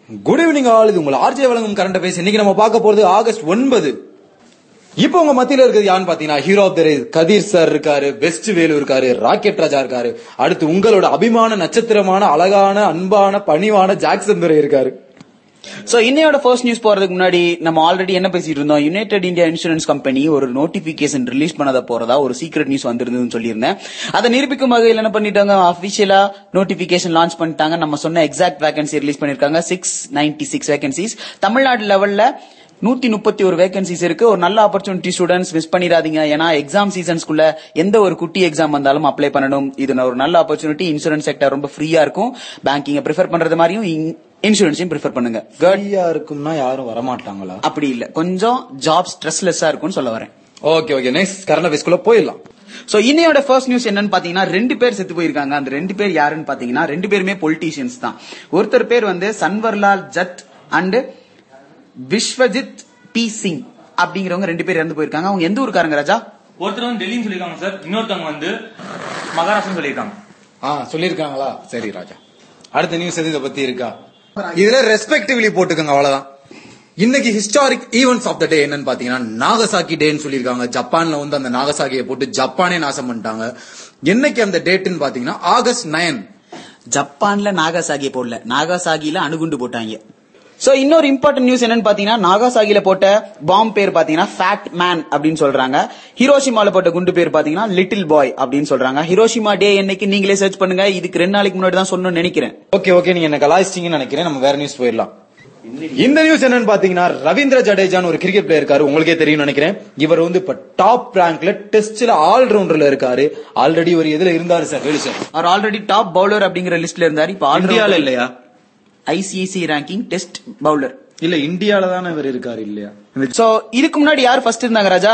Good evening all இது உங்கள் RJ வழங்கும் கரண்ட் பேஸ் இன்னைக்கு நம்ம பார்க்க போறது ஆகஸ்ட் ஒன்பது இப்போ உங்க மத்தியில இருக்கிறது யாருன்னு பாத்தீங்கன்னா hero of the race Kathir sir இருக்காரு பெஸ்ட் வேலு இருக்காரு ராக்கெட் ராஜா இருக்காரு அடுத்து உங்களோட அபிமான நட்சத்திரமான அழகான அன்பான பணிவான ஜாக்சன் துரை இருக்காரு சோ இன்னையோட ஃபர்ஸ்ட் நியூஸ் போறதுக்கு முன்னாடி நம்ம ஆல்ரெடி என்ன பேசிட்டு இருந்தோம் யுனைடெட் இந்தியா இன்சூரன்ஸ் கம்பெனி ஒரு நோட்டிபிகேஷன் ரிலீஸ் பண்ணத போறதா ஒரு சீக்ரெட் நியூஸ் வந்திருந்ததுன்னு சொல்லியிருந்தேன் அதை நிரூபிக்கும் வகையில் என்ன பண்ணிட்டாங்க அபிஷியலா நோட்டிபிகேஷன் லான்ச் பண்ணிட்டாங்க நம்ம சொன்ன எக்ஸாக்ட் வேகன்சி ரிலீஸ் பண்ணிருக்காங்க six ninety six vacancies Tamil Nadu லெவல்ல நூத்தி முப்பத்தி ஒரு வேகன்சிஸ் இருக்கு ஒரு நல்ல ஆப்பர்ச்சுனிட்டி ஸ்டூடெண்ட்ஸ் மிஸ் பண்ணிடாதீங்க ஏன்னா எக்ஸாம் சீசன்ஸ்க்குள்ள எந்த ஒரு குட்டி எக்ஸாம் வந்தாலும் அப்ளை பண்ணணும் இது ஒரு நல்ல ஆப்பர்ச்சுனிட்டி இன்சூரன்ஸ் செக்டர் ரொம்ப ஃப்ரீயா இருக்கும் பேங்கிங்க ப்ரிஃபர் பண்றது மாதிரியும் இன்சூரன்ஸையும் ப்ரிஃபர் பண்ணுங்க Good. ஃப்ரீயா இருக்கும்னா யாரும் வரமாட்டாங்களா அப்படி இல்ல கொஞ்சம் ஜாப் ஸ்ட்ரெஸ்லெஸ்ஸா இருக்கும்னு சொல்ல வரேன் ஓகே ஓகே நெக்ஸ்ட் கரண்ட் பேஸ்க்குள்ள போயிடலாம் சோ இன்னையோட ஃபர்ஸ்ட் நியூஸ் என்னன்னு பாத்தீங்கன்னா ரெண்டு பேர் செத்து போயிருக்காங்க அந்த ரெண்டு பேர் யாருன்னு பாத்தீங்கன்னா ரெண்டு பேருமே பொலிட்டீஷியன்ஸ் தான் ஒருத்தர் பேர் வந்து சன்வர்லால் ஜட் அண்ட் விஸ்வஜித் பி சிங் அப்படிங்கிறவங்க ரெண்டு பேர் இறந்து போயிருக்காங்க அவங்க எந்த ஊருக்காரங்க ராஜா ஒருத்தர் வந்து டெல்லின்னு சொல்லியிருக்காங்க சார் இன்னொருத்தவங்க வந்து மகாராஷ்டிரா சொல்லியிருக்காங்க ஆ சொல்லிருக்காங்களா சரி ராஜா அடுத்த நியூஸ் எது இதை பத்தி இருக்கா இதுல ரெஸ்பெக்டிவ்லி போட்டுக்கோங்க அவ்வளவுதான் இன்னைக்கு historic events of the day என்னன்னு பாத்தீங்கன்னா நாகசாக்கி டேன்னு சொல்லியிருக்காங்க ஜப்பான்ல வந்து அந்த நாகசாக்கியை போட்டு ஜப்பானே நாசம் பண்ணிட்டாங்க என்னைக்கு அந்த டேட்னு பாத்தீங்கன்னா ஆகஸ்ட் நைன் ஜப்பான்ல நாகாசாகி போடல நாகாசாகில அணுகுண்டு போட்டாங்க சோ இன்னொரு இம்பார்ட்டன்ட் நியூஸ் என்னன்னு பாத்தீங்கன்னா நாகாசாகில போட்ட பாம் பேர் பாத்தீங்கன்னா ஃபேட் மேன் அப்படின்னு சொல்றாங்க ஹிரோஷிமால போட்ட குண்டு பேர் பாத்தீங்கன்னா லிட்டில் பாய் அப்படின்னு சொல்றாங்க ஹிரோஷிமா டே என்னைக்கு நீங்களே சர்ச் பண்ணுங்க இதுக்கு ரெண்டு நாளைக்கு முன்னாடி தான் சொன்னோம்னு நினைக்கிறேன் ஓகே ஓகே நீங்க என்ன கலாய்ச்சிட்டீங்கன்னு நினைக்கிறேன் நம்ம வேற நியூஸ் போயிடலாம் இந்த நியூஸ் என்னன்னு பாத்தீங்கன்னா ரவீந்திர ஜடேஜான்னு ஒரு கிரிக்கெட் பிளேயர் இருக்காரு உங்களுக்கே தெரியும்னு நினைக்கிறேன் இவர் வந்து இப்ப டாப் ரேங்க்ல டெஸ்ட்ல ஆல் ரவுண்டர்ல இருக்காரு ஆல்ரெடி ஒரு இதுல இருந்தாரு சார் வேலு சார் அவர் ஆல்ரெடி டாப் பவுலர் அப்படிங்கிற லிஸ்ட்ல இருந்தாரு இப்ப இந்தியால இல்லையா ஐசிஐசி ரேங்கிங் டெஸ்ட் பவுலர் இல்ல இந்தியால தானே இவர் இருக்காரு இல்லையா சோ இதுக்கு முன்னாடி யார் ஃபர்ஸ்ட் இருந்தாங்க ராஜா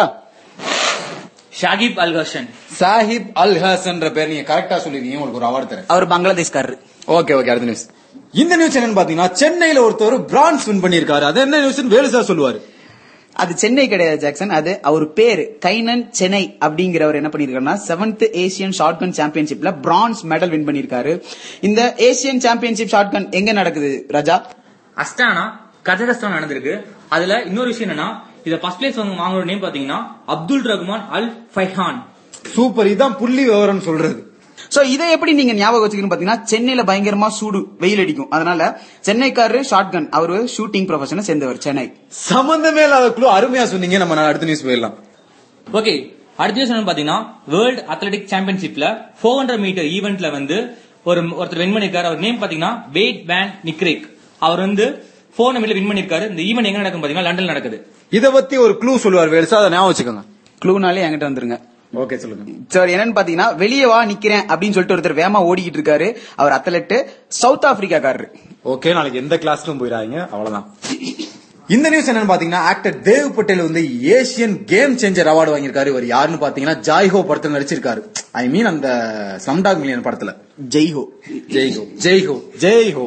ஷாகிப் அல்கஷன் சாஹிப் அல் ஹசன்ற பேர் நீங்க கரெக்டா சொல்லிருக்கீங்க உங்களுக்கு ஒரு அவார்டு தரேன் அவர் பங்களாதேஷ்காரர் ஓகே ஓகே அடுத்த நியூஸ் இந்த நியூஸ் என்னன்னு பாத்தீங்கன்னா சென்னையில ஒருத்தர் பிரான்ஸ் வின் பண்ணிருக்காரு அது என்ன நியூஸ் வேலு சார் சொல்லுவாரு அது சென்னை கிடையாது ஜாக்சன் அது அவர் பேரு கைனன் சென்னை அப்படிங்கிறவர் என்ன பண்ணிருக்காருன்னா செவன்த் ஏசியன் ஷார்ட்கன் சாம்பியன்ஷிப்ல பிரான்ஸ் மெடல் வின் பண்ணிருக்காரு இந்த ஏசியன் சாம்பியன்ஷிப் ஷார்ட்கன் எங்க நடக்குது ராஜா அஸ்டானா கஜகஸ்தான் நடந்திருக்கு அதுல இன்னொரு விஷயம் என்னன்னா இத ஃபர்ஸ்ட் பிளேஸ் வந்து வாங்குற நேம் பாத்தீங்கன்னா Abdul Rahman Al Faihan super இதான் புள்ளி விவரம் சொல்றது சோ இதை எப்படி நீங்க ஞாபகம் வச்சுக்கணும் பாத்தீங்கன்னா சென்னையில பயங்கரமா சூடு வெயில் அடிக்கும் அதனால சென்னைக்காரரு ஷார்ட்கன் அவரு ஷூட்டிங் ப்ரொஃபஷனை சேர்ந்தவர் சென்னை சம்பந்தமே இல்லாத குழு அருமையா சொன்னீங்க நம்ம நான் அடுத்த நியூஸ் போயிடலாம் ஓகே அடுத்த நியூஸ் என்னன்னு பாத்தீங்கன்னா வேர்ல்ட் அத்லெட்டிக் சாம்பியன்ஷிப்ல ஃபோர் ஹண்ட்ரட் மீட்டர் ஈவெண்ட்ல வந்து ஒரு ஒருத்தர் வின் பண்ணிருக்காரு அவர் நேம் பாத்தீங்கன்னா வெயிட் வேன் நிக்ரேக் அவர் வந்து ஃபோர் மீட்டர் வின் பண்ணிருக்காரு இந்த ஈவெண்ட் எங்க நடக்கும் பாத்தீங்கன்னா லண்டன் நடக்குது இத பத்தி ஒரு க்ளூ சொல்லுவார் வேலு சார் அதை ஞாபகம் வச்சுக்கோங்க க்ளூனாலே என்கிட்ட வந்துருங்க ஓகே சொல்லுங்க சார் என்னன்னு பாத்தீங்கன்னா வெளியே வா நிக்கிறேன் அப்படின்னு சொல்லிட்டு ஒருத்தர் வேகமா ஓடிக்கிட்டு இருக்காரு அவர் அத்லெட் சவுத் ஆப்பிரிக்காக்காரரு ஓகே நாளைக்கு எந்த கிளாஸ்க்கும் போயிடாதீங்க அவ்வளவுதான் இந்த நியூஸ் என்னன்னு பாத்தீங்கன்னா ஆக்டர் தேவ் பட்டேல் வந்து ஏசியன் கேம் சேஞ்சர் அவார்டு வாங்கியிருக்காரு இவர் யாருன்னு பாத்தீங்கன்னா ஜாய்ஹோ படத்துல நடிச்சிருக்காரு ஐ மீன் அந்த ஸ்லம்டாக் மில்லியன் படத்துல ஜெய்ஹோ ஜெய்ஹோ ஜெய்ஹோ ஜெய்ஹோ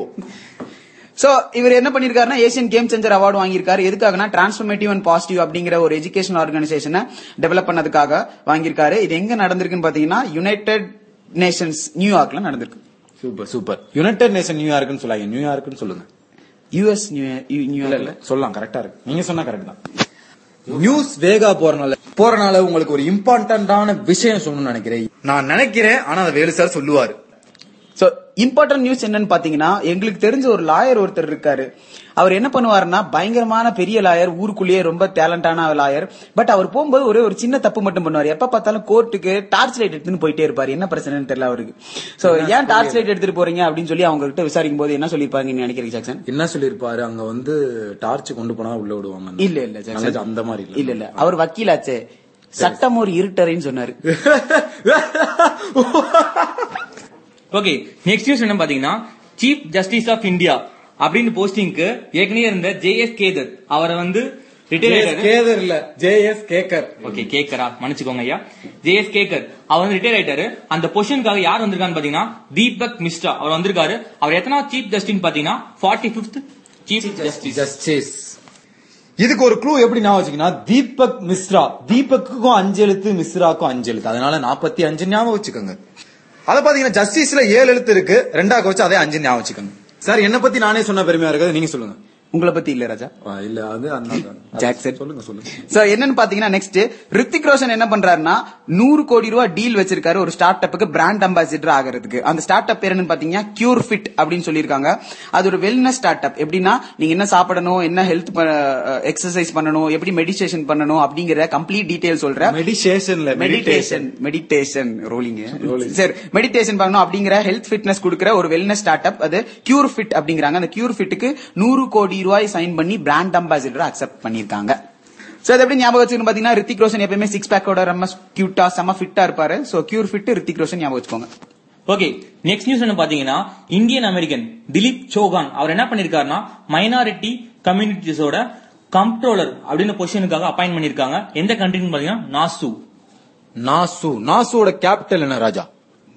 சோ இவர் என்ன பண்ணிருக்காருன்னா ஏசியன் கேம் சேஞ்சர் அவார்டு வாங்கியிருக்காரு எதுக்காகனா டிரான்ஸ்ஃபர்மேட்டிவ் அண்ட் பாசிட்டிவ் அப்படிங்கிற ஒரு எஜுகேஷன் ஆர்கனைசேஷனை டெவலப் பண்ணதுக்காக வாங்கியிருக்காரு இது எங்க நடந்திருக்குன்னு பாத்தீங்கன்னா யுனைடெட் நேஷன்ஸ் நியூயார்க்ல நடந்திருக்கு சூப்பர் சூப்பர் யுனைடெட் நேஷன் நியூயார்க்னு சொல்லாங்க நியூயார்க்னு சொல்லுங்க யூஎஸ் இல்ல நியூயார்க்ல இல்ல சொல்லலாம் கரெக்டா இருக்கு நீங்க சொன்னா கரெக்ட் தான் நியூஸ் வேகா போறனால போறனால உங்களுக்கு ஒரு இம்பார்ட்டன்டான விஷயம் சொல்லணும்னு நினைக்கிறேன் நான் நினைக்கிறேன் ஆனா அதை வேலு சார் சொல்லுவாரு சோ இம்பார்ட்டன்ட் நியூஸ் என்னன்னு பாத்தீங்கன்னா எங்களுக்கு தெரிஞ்ச ஒரு லாயர் ஒருத்தர் இருக்காரு அவர் என்ன பண்ணுவாருன்னா பயங்கரமான பெரிய லாயர் ஊருக்குள்ளேயே ரொம்ப டேலண்டான லாயர் பட் அவர் போகும்போது ஒரே ஒரு சின்ன தப்பு மட்டும் பண்ணுவார் எப்ப பார்த்தாலும் கோர்ட்டுக்கு டார்ச் லைட் எடுத்துன்னு போயிட்டே இருப்பாரு என்ன பிரச்சனைன்னு தெரியல அவருக்கு சோ ஏன் டார்ச் லைட் எடுத்துட்டு போறீங்க அப்படின்னு சொல்லி அவங்க கிட்ட விசாரிக்கும் போது என்ன சொல்லிருப்பாங்கன்னு நினைக்கிறீங்க ஜாக்சன் என்ன சொல்லிருப்பாரு அங்க வந்து டார்ச் கொண்டு போனா உள்ள விடுவாங்க இல்ல இல்ல ஜாக்சன் நல்லது, அந்த மாதிரி இல்ல இல்ல இல்ல அவர் வக்கீலாச்சே சட்டம் ஒரு இருட்டறைன்னு சொன்னாரு ஓகே நெக்ஸ்ட் நியூஸ் என்ன பாத்தீங்கன்னா சீஃப் ஜஸ்டிஸ் ஆஃப் இந்தியா அப்படின்னு போஸ்டிங்க்கு ஏற்கனவே இருந்த ஜே எஸ் கேதர் அவரை வந்து ரிட்டையர் ஆயிட்டாரு கேதர் இல்ல ஜே எஸ் கேக்கர் ஓகே கேக்கரா மன்னிச்சுக்கோங்க ஐயா ஜே எஸ் கேக்கர் அவர் வந்து ரிட்டையர் ஆயிட்டாரு அந்த பொசிஷனுக்காக யார் வந்திருக்கான்னு பாத்தீங்கன்னா தீபக் மிஸ்ரா அவர் வந்திருக்காரு அவர் எத்தனா சீஃப் ஜஸ்டிஸ் பாத்தீங்கன்னா forty fifth chief justice justice இதுக்கு ஒரு க்ளூ எப்படி நான் வச்சுக்கன்னா தீபக் மிஸ்ரா தீபக்குக்கும் அஞ்சு எழுத்து மிஸ்ராக்கும் அஞ்சு எழுத்து அதனால நாற்பத்தி அஞ்சு ஞாபகம் வச்சுக்கோங்க அத பாத்தீங்கன்னா ஜஸ்டிஸ்ல ஏழு எழுத்து இருக்கு ரெண்டாக்கு வச்சு அதே அஞ்சு ஞாபகம் வச்சுக்கோங்க சார் என்ன பத்தி நானே சொன்ன பெருமையா இருக்காது நீங்க சொல்லுங்க உங்களை பத்தி இல்ல ராஜா ஆ, இல்ல அது அந்த ஜாக்சன் சொல்லுங்க சொல்லுங்க சோ என்னன்னு பாத்தீங்கன்னா நெக்ஸ்ட் ரித்திக் ரோஷன் என்ன பண்றாருன்னா நூறு கோடி ரூபாய் டீல் வச்சிருக்காரு ஒரு ஸ்டார்ட் அப்புக்கு பிராண்ட் அம்பாசிடர் ஆகிறதுக்கு அந்த ஸ்டார்ட் அப் பேர் என்னன்னு பாத்தீங்கன்னா கியூர் ஃபிட் அப்படின்னு சொல்லியிருக்காங்க அது ஒரு வெல்னஸ் ஸ்டார்ட் அப் எப்படின்னா நீங்க என்ன சாப்பிடணும் என்ன ஹெல்த் எக்ஸசைஸ் பண்ணணும் எப்படி மெடிடேஷன் பண்ணணும் அப்படிங்கிற கம்ப்ளீட் டீடைல் சொல்ற மெடிடேஷன்ல மெடிடேஷன் மெடிடேஷன் ரோலிங் சரி மெடிடேஷன் பண்ணணும் அப்படிங்கிற ஹெல்த் ஃபிட்னஸ் கொடுக்கிற ஒரு வெல்னஸ் ஸ்டார்ட் அப் அது கியூர் ஃபிட் அப்படிங்கிறாங்க அந்த கியூர் ஃபிட்டுக்கு நூறு கோடி ரூபாய் சைன் பண்ணி பிராண்ட் அம்பாசிடர் அக்செப்ட் பண்ணிருக்காங்க சோ அது எப்படி ஞாபகம் வச்சுக்கணும் பாத்தீங்கன்னா ரித்திக் ரோஷன் எப்பயுமே சிக்ஸ் பேக்கோட ரொம்ப கியூட்டா செம்ம ஃபிட்டா இருப்பாரு so cure fit Hrithik Roshan ஞாபகம் வச்சுக்கோங்க ஓகே நெக்ஸ்ட் நியூஸ் என்ன பாத்தீங்கன்னா இந்தியன் அமெரிக்கன் திலீப் சௌகான் அவர் என்ன பண்ணிருக்காருன்னா மைனாரிட்டி கம்யூனிட்டிஸோட கம்ப்ட்ரோலர் அப்படின்னு பொசிஷனுக்காக அப்பாயின் பண்ணிருக்காங்க எந்த கண்ட்ரின்னு பாத்தீங்கன்னா நாசு நாசு நாசுவோட கேபிட்டல் என்ன ராஜா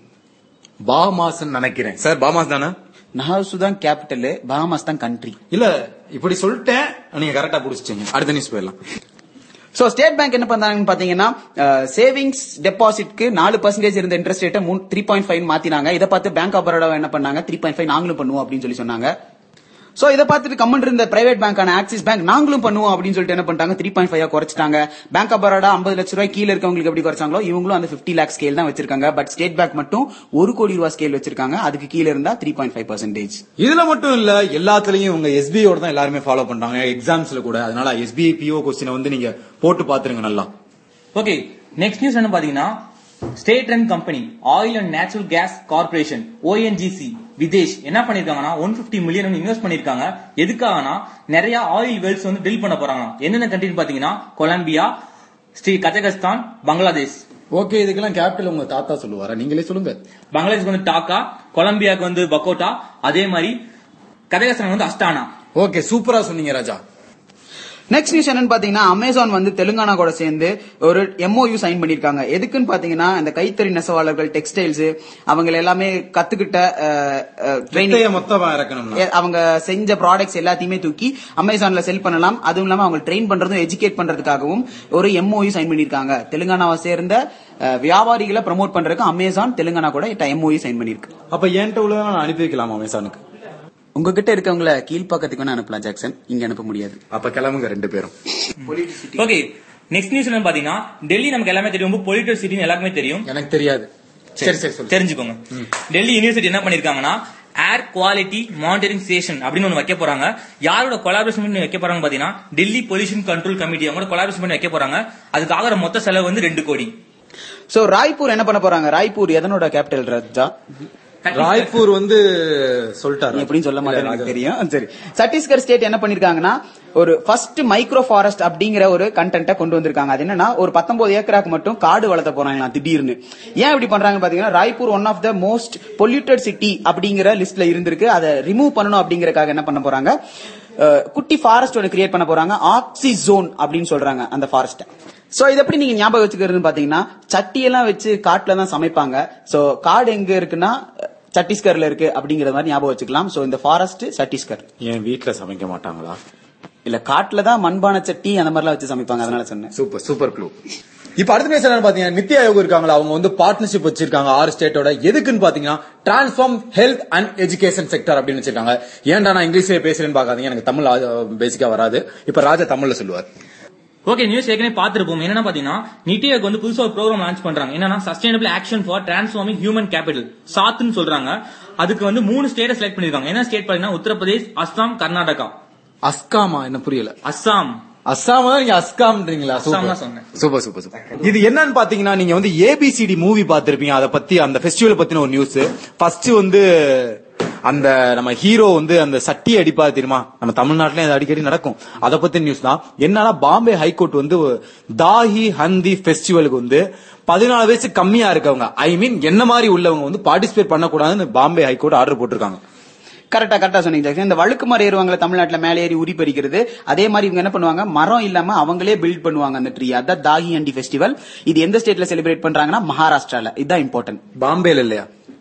பாமாஸ் நினைக்கிறேன் சார் பாமாஸ் தானே நஹாசு தான் கேபிட்டல் பஹாமாஸ் தான் கண்ட்ரி இல்ல இப்படி சொல்லிட்டேன் நீங்க கரெக்டா புடிச்சிட்டீங்க அடுத்த நியூஸ் போயிடலாம் சோ ஸ்டேட் பேங்க் என்ன பண்றாங்கன்னு பாத்தீங்கன்னா சேவிங்ஸ் டெபாசிட்க்கு நாலு பர்சன்டேஜ் இருந்த இன்ட்ரெஸ்ட் ரேட்டை த்ரீ பாயிண்ட் ஃபைவ் மாத்தினாங்க இதை பார்த்து பேங்க் ஆஃப் பரோடா என்ன பண்ணாங்க த்ரீ பாயிண்ட் ஃபைவ் நாங்களும் பண்ணுவோம் அப்படின்னு சொல்லி சொன்னாங்க சோ இதை பார்த்துட்டு கம்மன் இருந்த பிரைவேட் பேங்கான ஆக்சிஸ் பேங்க் நாங்களும் பண்ணுவோம் அப்படின்னு சொல்லிட்டு என்ன பண்ணிட்டாங்க த்ரீ பாயிண்ட் ஃபைவ் குறைச்சிட்டாங்க பேங்க் ஆஃப் பரோடா ஐம்பது லட்ச ரூபாய் கீழ இருக்கவங்களுக்கு எப்படி குறைச்சாங்களோ இவங்களும் அந்த பிப்டி லேக் ஸ்கேல் தான் வச்சிருக்காங்க பட் ஸ்டேட் பேங்க் மட்டும் ஒரு கோடி ரூபாய் ஸ்கேல் வச்சிருக்காங்க அதுக்கு கீழ இருந்தா த்ரீ பாயிண்ட் ஃபைவ் பர்சன்டேஜ் இதுல மட்டும் இல்ல எல்லாத்துலயும் உங்க எஸ்பிஐயோட தான் எல்லாருமே ஃபாலோ பண்றாங்க எக்ஸாம்ஸ்ல கூட அதனால எஸ்பிஐ பிஓ கொஸ்டினை வந்து நீங்க போட்டு பாத்துருங்க நல்லா ஓகே நெக்ஸ்ட் நியூஸ் என்ன பாத்தீங்கன்னா state run company oil and natural gas corporation ONGC Videsh என்ன பண்ணிருக்காங்கன்னா ஒன் பிப்டி மில்லியன் இன்வெஸ்ட் பண்ணிருக்காங்க எதுக்காகனா நிறைய ஆயில் வெல்ஸ் வந்து ட்ரில் பண்ண போறாங்க என்னென்ன கண்ட்ரின்னு பாத்தீங்கன்னா Colombia Sri Kazakhstan Bangladesh okay இதுக்கெல்லாம் கேபிட்டல் உங்க தாத்தா சொல்லுவாரா நீங்களே சொல்லுங்க பங்களாதேஷ்க்கு வந்து டாக்கா கொலம்பியாக்கு வந்து பக்கோட்டா அதே மாதிரி கஜகஸ்தான் வந்து அஸ்டானா ஓகே சூப்பரா சொன்னீங்க ராஜா நெக்ஸ்ட் நியூஸ் என்னன்னு பாத்தீங்கன்னா அமேசான் வந்து தெலுங்கானா கூட சேர்ந்து ஒரு எம்ஓயு சைன் பண்ணிருக்காங்க எதுக்குன்னு பாத்தீங்கன்னா இந்த கைத்தறி நெசவாளர்கள் டெக்ஸ்டைல்ஸ் அவங்க எல்லாமே கத்துக்கிட்ட ட்ரைனிங் வித்தைய மொத்தமா இறக்கணும்னா அவங்க செஞ்ச ப்ராடக்ட்ஸ் எல்லாத்தையுமே தூக்கி அமேசான்ல செல் பண்ணலாம் அதுவும் இல்லாம அவங்க ட்ரெயின் பண்றதும் எஜுகேட் பண்றதுக்காகவும் ஒரு எம்ஓயு சைன் பண்ணிருக்காங்க தெலுங்கானாவை சேர்ந்த அஹ், வியாபாரிகளை ப்ரமோட் பண்றதுக்கு அமேசான் தெலுங்கானா கூட எம்ஓயு சைன் பண்ணிருக்கு அப்ப என்கிட்ட உள்ள நான் அனுப்பி வைக்கலாம் அமேசானுக்கு உங்ககிட்ட இருக்கவங்கள கீழ்ப்பாக்கத்துக்கு வேணா அனுப்பலாம் ஜாக்சன் இங்க அனுப்ப முடியாது அப்ப கிளம்புங்க ரெண்டு பேரும் ஓகே நெக்ஸ்ட் நியூஸ் என்ன பாத்தீங்கன்னா டெல்லி நமக்கு எல்லாமே தெரியும் ரொம்ப பொலிட்டட் சிட்டின்னு எல்லாருக்குமே தெரியும் எனக்கு தெரியாது சரி சரி சொல்லு தெரிஞ்சுக்கோங்க டெல்லி யூனிவர்சிட்டி என்ன பண்ணிருக்காங்கன்னா ஏர் குவாலிட்டி மானிட்டரிங் ஸ்டேஷன் அப்படின்னு ஒன்று வைக்க போறாங்க யாரோட கொலாபரேஷன் பண்ணி வைக்க போறாங்க பாத்தீங்கன்னா டெல்லி பொல்யூஷன் கண்ட்ரோல் கமிட்டி அவங்களோட கொலாபரேஷன் பண்ணி வைக்க போறாங்க அதுக்கு ஆகிற மொத்த செலவு வந்து ரெண்டு கோடி சோ ராய்ப்பூர் என்ன பண்ண போறாங்க ராய்ப்பூர் எதனோட கேபிட்டல் ராஜா ராய்ப்பூர் வந்து சொல்லிட்டாரு எப்படின்னு சொல்ல மாட்டேன் எனக்கு தெரியும் சரி சத்தீஸ்கர் ஸ்டேட் என்ன பண்ணிருக்காங்கன்னா ஒரு ஃபர்ஸ்ட் மைக்ரோ ஃபாரஸ்ட் அப்படிங்கிற ஒரு கண்டென்ட்டை கொண்டு வந்திருக்காங்க அது என்னன்னா ஒரு 19 ஏக்கராக்கு மட்டும் காடு வளர்த்த போறாங்களாம் திடீர்னு ஏன் இப்படி பண்றாங்க பாத்தீங்கன்னா Raipur one of the most polluted city அப்படிங்கிற லிஸ்ட்ல இருந்திருக்கு அதை ரிமூவ் பண்ணணும் அப்படிங்கறக்காக என்ன பண்ண போறாங்க அஹ், குட்டி ஃபாரஸ்ட் ஒன்று கிரியேட் பண்ண போறாங்க ஆக்சி ஜோன் அப்படின்னு சொல்றாங்க அந்த ஃபாரஸ்ட் சோ இது எப்படி நீங்க ஞாபகம் வச்சுக்கிறதுன்னு பாத்தீங்கன்னா சட்டியெல்லாம் வச்சு காட்டுல தான் சமைப்பாங்க சோ காடு எங்க இருக்குன்னா சத்தீஸ்கர்ல இருக்கு அப்படிங்கிற மாதிரி ஞாபகம் வச்சுக்கலாம் சோ இந்த ஃபாரஸ்ட் சத்தீஸ்கர் என் வீட்ல சமைக்க மாட்டாங்களா இல்ல காட்டுல தான் மண்பான சட்டி அந்த மாதிரிலாம் வச்சு சமைப்பாங்க அதனால சொன்னேன் சூப்பர் சூப்பர் க்ளூ இப்ப அடுத்த நியூஸ் என்னன்னு பாத்தீங்கன்னா நித்தி ஆயோக் இருக்காங்களா அவங்க வந்து பார்ட்னர்ஷிப் வச்சிருக்காங்க ஆறு ஸ்டேட்டோட எதுக்குன்னு பாத்தீங்கன்னா transform health and education sector அப்படின்னு வச்சிருக்காங்க ஏன்டா நான் இங்கிலீஷ்ல பேசுறேன்னு பாக்காதீங்க எனக்கு தமிழ் பேசிக்கா வராது இப்ப ராஜா தமிழ்ல சொல்லுவார் ஓகே நியூஸ் ஏற்கனவே பார்த்திருப்போம் என்னன்னா பாத்தீங்கன்னா நிட்டியோக்கு வந்து புதுசா ஒரு ப்ரோக்ராம் லான்ச் பண்றாங்க என்னன்னா sustainable action for transforming human capital சாத்னு சொல்றாங்க அதுக்கு வந்து மூணு ஸ்டேட்டை செலக்ட் பண்ணிருக்காங்க என்ன ஸ்டேட் பாத்தீங்கன்னா உத்தரப்பிரதேஷ் அஸ்ஸாம் கர்நாடகா அஸ்காமா என்ன புரியல அஸ்ஸாம் அஸ்ஸாம் தான் நீங்க அஸ்காம்ன்றீங்களா அஸ்ஸாம் தான் சொன்னேன். சூப்பர் சூப்பர் சூப்பர் இது என்னன்னு பாத்தீங்கன்னா நீங்க வந்து ஏபிசிடி மூவி பார்த்திருப்பீங்க அத பத்தி அந்த ஃபெஸ்டிவல் பத்தின ஒரு நியூஸ் ஃபர்ஸ்ட் வந்து அந்த நம்ம ஹீரோ வந்து அந்த சட்டி அடிப்பாரு தெரியுமா நம்ம தமிழ்நாட்டுல இது அடிக்கடி நடக்கும் அத பத்தி நியூஸ் தான் என்னன்னா பாம்பே ஹைகோர்ட் வந்து தாஹி ஹந்தி ஃபெஸ்டிவலுக்கு வந்து பதினாலு வயசு கம்மியா இருக்கவங்க ஐ மீன் என்ன மாதிரி உள்ளவங்க வந்து பார்ட்டிசிபேட் பண்ணக்கூடாதுன்னு பாம்பே ஹைகோர்ட் ஆர்டர் போட்டிருக்காங்க கரெக்டா கரெக்டா சொன்னீங்க ஜாக்சன். இந்த வழுக்கு மரம் ஏறுவாங்களே தமிழ்நாட்டுல மேலே ஏறி உரி பறிக்கிறது அதே மாதிரி இவங்க என்ன பண்ணுவாங்க மரம் இல்லாம அவங்களே பில்ட் பண்ணுவாங்க அந்த ட்ரீ அதான் தாகி அண்டி ஃபெஸ்டிவல் இது எந்த ஸ்டேட்ல செலிப்ரேட் பண்றாங்கன்னா மகாராஷ்டிரால இதுதான் இம்பார்ட்டன்ட் பாம்பேல இல்லையா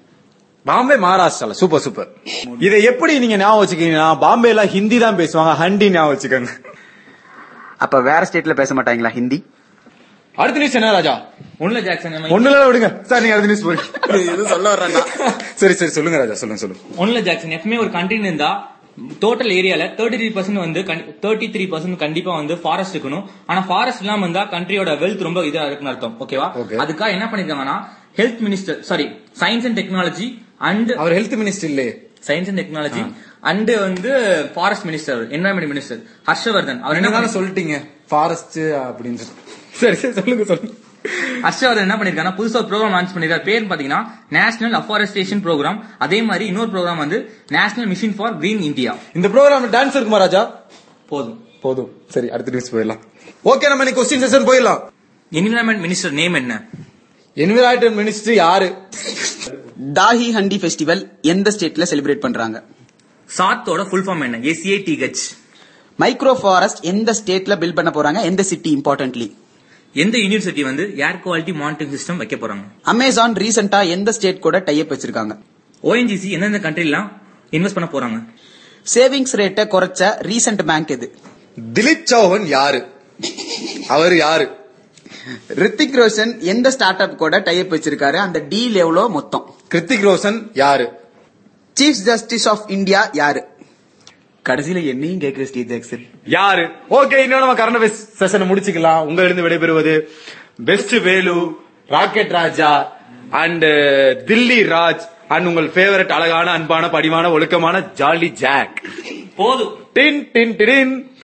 பாம்பே மகாராஷ்டிரால சூப்பர் சூப்பர் இதை எப்படி நீங்க ஞாபகம் வச்சுக்கீங்கன்னா பாம்பேல ஹிந்தி தான் பேசுவாங்க ஹண்டி ஞாபகம் வச்சுக்கோங்க அப்ப வேற ஸ்டேட்ல பேச மாட்டாங்களா ஹிந்தி அடுத்த நியூஸ் என்ன ராஜா ஒண்ணுல ஜாக்சன் ஒண்ணுல விடுங்க சார் நீங்க அடுத்த நியூஸ் போடுங்க எதுவும் சொல்ல வர்றேன்டா சரி சரி சொல்லுங்க ராஜா சொல்லுங்க சொல்லுங்க ஒண்ணுல ஜாக்சன் எப்பவுமே ஒரு கண்ட்ரின்னு இருந்தா டோட்டல் ஏரியால தேர்ட்டி த்ரீ பர்சன்ட் வந்து தேர்ட்டி த்ரீ பர்சன்ட் கண்டிப்பா வந்து ஃபாரஸ்ட் இருக்கணும் ஆனா ஃபாரஸ்ட் இல்லாம இருந்தா கண்ட்ரியோட வெல்த் ரொம்ப இதா இருக்குன்னு அர்த்தம் ஓகேவா Okay. அதுக்காக என்ன பண்ணிருக்காங்கன்னா health minister sorry science and technology and அவர் ஹெல்த் மினிஸ்டர் இல்லையே சயின்ஸ் அண்ட் டெக்னாலஜி அண்ட் வந்து forest minister environment minister Harsh Vardhan அவர் என்ன என்ன பண்ண சொல்லிட்டீங்க ஃபாரஸ்ட் அப்படின்னு சொல்லி. சரி சரி சொல்லுங்க சொல்லுங்க ஹர்ஷவர்தன் என்ன பண்ணிருக்காங்கன்னா புதுசா ஒரு ப்ரோக்ராம் லான்ச் பண்ணிருக்காரு பேர் பாத்தீங்கன்னா நேஷனல் அஃபாரஸ்டேஷன் ப்ரோக்ராம் அதே மாதிரி இன்னொரு ப்ரோக்ராம் வந்து national mission for green India இந்த ப்ரோக்ராம் டான்ஸ் இருக்குமா ராஜா போதும் போதும் சரி அடுத்த நியூஸ் போயிடலாம் ஓகே நம்ம இன்னைக்கு கொஸ்டின் செஷன் போயிடலாம் என்விரான்மெண்ட் மினிஸ்டர் நேம் என்ன என்விரான்மெண்ட் மினிஸ்டர் யாரு தாஹி ஹண்டி ஃபெஸ்டிவல் எந்த ஸ்டேட்ல செலிப்ரேட் பண்றாங்க சாத்தோட ஃபுல் ஃபார்ம் என்ன ஏசிஏ டிஹெச் மைக்ரோ ஃபாரஸ்ட் எந்த ஸ்டேட்ல பில்ட் பண்ண போறாங்க எந்த சிட்டி இம்பார்ட்டன்ட்லி எந்த யூனிவர்சிட்டி வந்து ஏர் குவாலிட்டி மானிட்டரிங் சிஸ்டம் வைக்க போறாங்க அமேசான் ரீசெண்டா எந்த ஸ்டேட் கூட டைப் வச்சிருக்காங்க ஓஎன்ஜிசி எந்தெந்த கண்ட்ரிலாம் இன்வெஸ்ட் பண்ண போறாங்க சேவிங்ஸ் ரேட்டை குறைச்ச ரீசெண்ட் பேங்க் எது திலீப் சௌஹன் யாரு அவர் யாரு ரித்திக் ரோஷன் எந்த ஸ்டார்ட் அப் கூட டைப் வச்சிருக்காரு அந்த டீல் எவ்வளோ மொத்தம் கிருத்திக் ரோஷன் யாரு சீஃப் ஜஸ்டிஸ் ஆஃப் இந்தியா யாரு கடைசியில என்னையும் கேக்குற ஸ்டேஜ் ஜாக்சன் யாரு ஓகே இன்னும் நம்ம கரண்ட் செஷனை முடிச்சுக்கலாம் உங்களிருந்து விடைபெறுவது best Velu rocket Raja and Dilli Raj and உங்கள் ஃபேவரட் அழகான அன்பான படிவான ஒழுக்கமான ஜாலி ஜாக் போதும் டின் டின் டின்